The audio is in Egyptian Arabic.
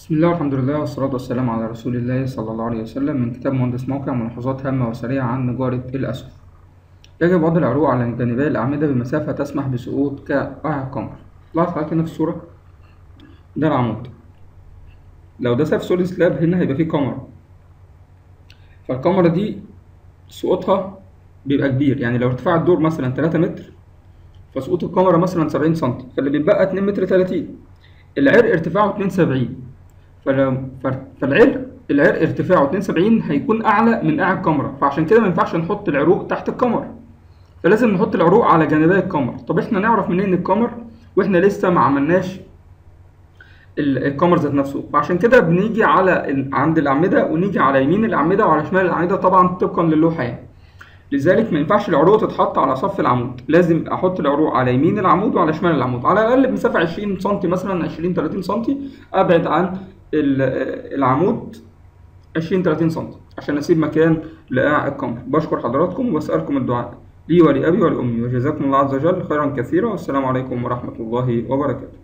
بسم الله والحمد لله والصلاة والسلام على رسول الله صلى الله عليه وسلم من كتاب مهندس موقع ملاحظات هامة وسريعة عن نجارة الأسهم يجب وضع العروق على جانبي الأعمدة بمسافة تسمح بسقوط كقاع القمر لاحظ حضرتك هنا في الصورة ده العمود لو ده سقف سوليد سلاب هنا هيبقى فيه كاميرا فالكاميرا دي سقوطها بيبقى كبير يعني لو ارتفاع الدور مثلا 3 متر فسقوط الكاميرا مثلا 70 سم فاللي بيتبقى 2 متر 30 العرق ارتفاعه 72 فلو فالعرق العرق ارتفاعه 72 هيكون اعلى من قاع الكاميرا فعشان كده ما ينفعش نحط العروق تحت الكاميرا فلازم نحط العروق على جانبي الكاميرا طب احنا نعرف منين الكاميرا واحنا لسه ما عملناش الكاميرا ذات نفسه فعشان كده بنيجي على عند الاعمده ونيجي على يمين الاعمده وعلى شمال الاعمده طبعا طبقا للوحه يعني لذلك ما ينفعش العروق تتحط على صف العمود لازم احط العروق على يمين العمود وعلى شمال العمود على الاقل بمسافه 20 سم مثلا 20 30 سم ابعد عن العمود 20 30 سم عشان اسيب مكان لقاع القمر بشكر حضراتكم وبسالكم الدعاء لي ولابي ولامي وجزاكم الله عز وجل خيرا كثيرا والسلام عليكم ورحمه الله وبركاته